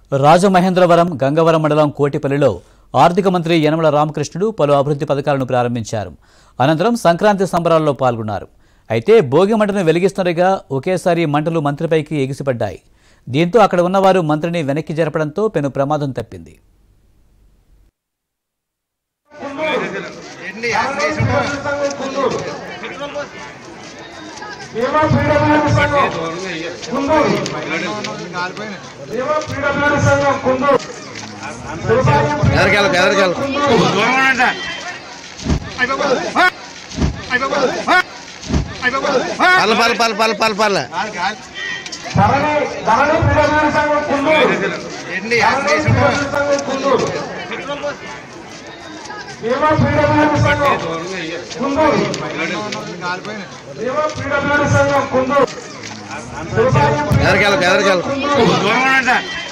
రాజమహేంద్రవరం గంగవరం మండలం కోటిపల్లిలో ఆర్థిక మంత్రి యనమల రామకృష్ణుడు పలు అభివృద్ధి పథకాలను ప్రారంభించారు అనంతరం సంక్రాంతి సంబరాల్లో పాల్గొన్నారు అయితే భోగి మంటను వెలిగిస్తుండగా ఒకేసారి మంటలు మంత్రిపైకి ఎగిసిపడ్డాయి దీంతో అక్కడ ఉన్నవారు మంత్రిని వెనక్కి జరపడంతో పెను ప్రమాదం తప్పింది ఏమో పీడబ్ల్యూడి సంఘం కుందూరు ఏమో పీడబ్ల్యూడి సంఘం కుందూరు ఎదరికెళ్ళకు ఎదరికెళ్ళకు పల్ల పల్ల పల్ల పల్ల పల్ల పల్ల ధరణి ధరణి పీడబ్ల్యూడి సంఘం కుందూరు ధరణి పీడబ్ల్యూడి సంఘం కుందూరు ఏమో పీడబ్ల్యూడి సంఘం కుందూరు ఏమో పీడబ్ల్యూడి సంఘం కుందూరు ఎదరికెళ్ళకు ఎదరికెళ్ళకు కుందూరు